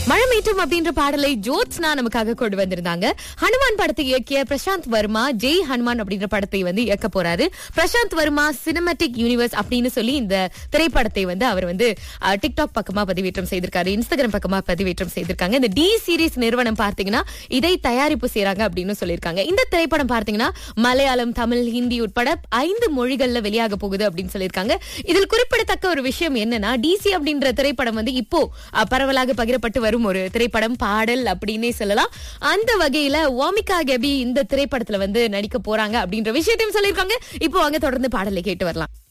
மழமேட்டும் அப்படின்ற பாடலை ஜோத்ஸ்னா நமக்காக கொண்டு வந்திருந்தாங்க ஹனுமான் படத்தை இயக்கிய பிரசாந்த் வர்மா ஜெய் ஹனுமான் அப்படின்ற படத்தை வந்து இயக்க போறாரு பிரசாந்த் வர்மா சினிமேட்டிக் யூனிவர்ஸ் அப்படின்னு சொல்லி இந்த திரைப்படத்தை வந்து அவர் வந்து அஹ், டிக்டாக் பக்கமா பதிவேற்றம் செய்திருக்காரு இன்ஸ்டாகிராம் பக்கமா பதிவேற்றம் செய்திருக்காங்க இந்த டி சீரிஸ் நிறுவனம் பார்த்தீங்கன்னா இதை தயாரிப்பு செய்றாங்க அப்படின்னு சொல்லியிருக்காங்க இந்த திரைப்படம் பார்த்தீங்கன்னா மலையாளம் தமிழ் ஹிந்தி உட்பட ஐந்து மொழிகள்ல வெளியாக போகுது அப்படின்னு சொல்லியிருக்காங்க இதில் குறிப்பிடத்தக்க ஒரு விஷயம் என்னன்னா டிசி அப்படின்ற திரைப்படம் வந்து இப்போ அஹ், பரவலாக பகிரப்பட்டு வரும் ஒரு திரைப்படம் பாடல் அப்படின்னே சொல்லலாம் அந்த வகையில வாமிகா கெபி இந்த திரைப்படத்துல வந்து நடிக்க போறாங்க அப்படின்ற விஷயத்தையும் சொல்லியிருக்காங்க இப்போ அங்க தொடர்ந்து பாடலை கேட்டு வரலாம்